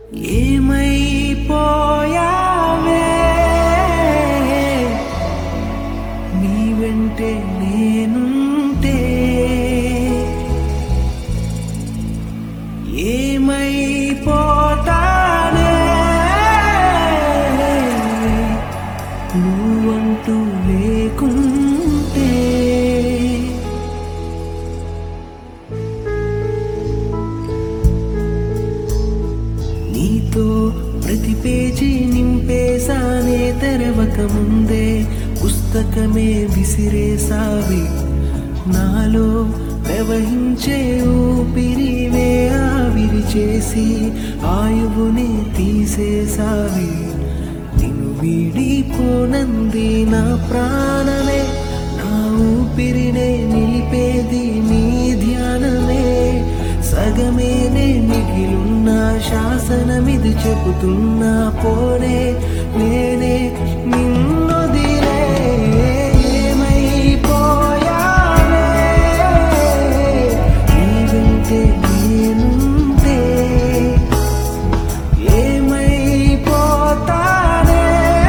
ఏమైపోయావే నీ వెంటే నేనుంటే ఏమైపోతానే నువ్వంటూ లేకుంటే నీతో ప్రతి పేజీ నింపేసానే తెరవక ముందే పుస్తకమే విసిరేసావి నాలో ప్రవహించే ఊపిరివే ఆవిరి చేసి ఆయువుని తీసేసావి నిన్ను వీడిపోనంది నా ప్రాణమే నా ఊపిరినే నిలిపేది నీ ధ్యానమే సగమేనే మిగిలున్న శాసనమిది చెబుతున్నా పోనే నేనే నిన్నొదిలే ఏమైపోయానే నీ వెంటే నేనుంటే ఏమైపోతానే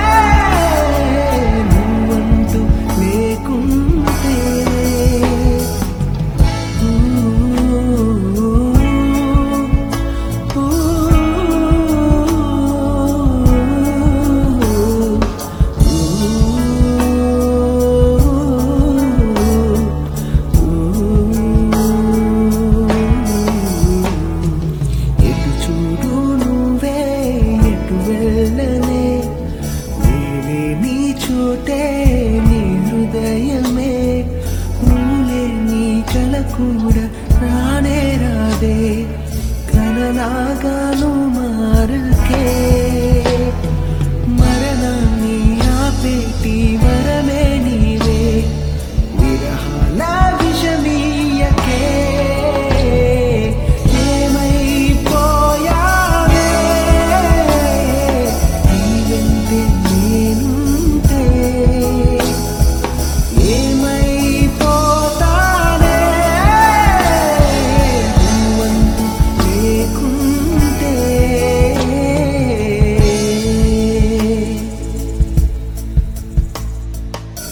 నువ్వంటూ లేకుంటే ఎటు చూడు నువ్వే ఎటు వెళ్ళనే నేనే నీ చోటే నీ హృదయమే నువ్వులే నీ కల కూడా